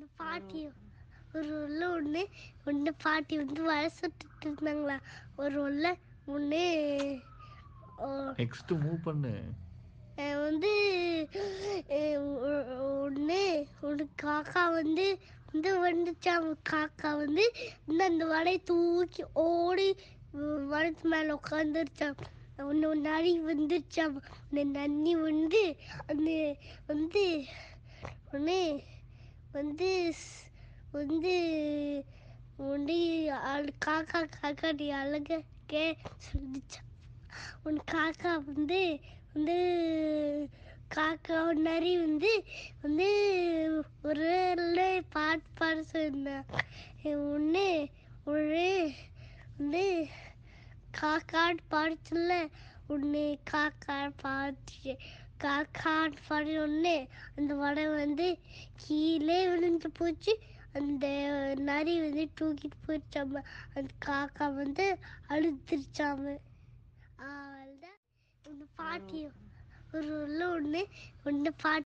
ஒன்று பாட்டி ஒரு உள்ள ஒன்று ஒன்று பாட்டி வந்து வலை சுட்டுட்டு இருந்தாங்களா ஒரு உள்ள ஒன்று நெக்ஸ்ட் மூவ் பண்ணு வந்து ஒன்று ஒரு காக்கா வந்து வந்து வந்துச்சாம் காக்கா வந்து இந்த அந்த வலையை தூக்கி ஓடி மரத்து மேலே உட்காந்துருச்சாம் ஒன்று நரி வந்துருச்சாம் அந்த நன்னி வந்து அந்த வந்து ஒன்று வந்து ஸ்- வந்து ஒன்று அழு காக்கா காக்கா நீ அழக கே சொல்லிச்சான் உன் காக்கா வந்து வந்து காக்கா ஒரு நரி வந்து வந்து ஒரு பாட்டு பாட சொன்னேன் ஒன்று ஒரு வந்து காக்கான்னு பாடுச்சுல்ல ஒன்று காக்கா பாடுச்சு காக்கான்னு பாடி ஒன்று அந்த வடை வந்து கீழே விழுந்து போச்சு அந்த நரி வந்து தூக்கிட்டு போயிடுச்சாம அந்த காக்கா வந்து அழுதுருச்சாம அவள்தான் ஒன்று பாட்டி ஒரு உள்ள ஒன்று ஒன்று பாட்டி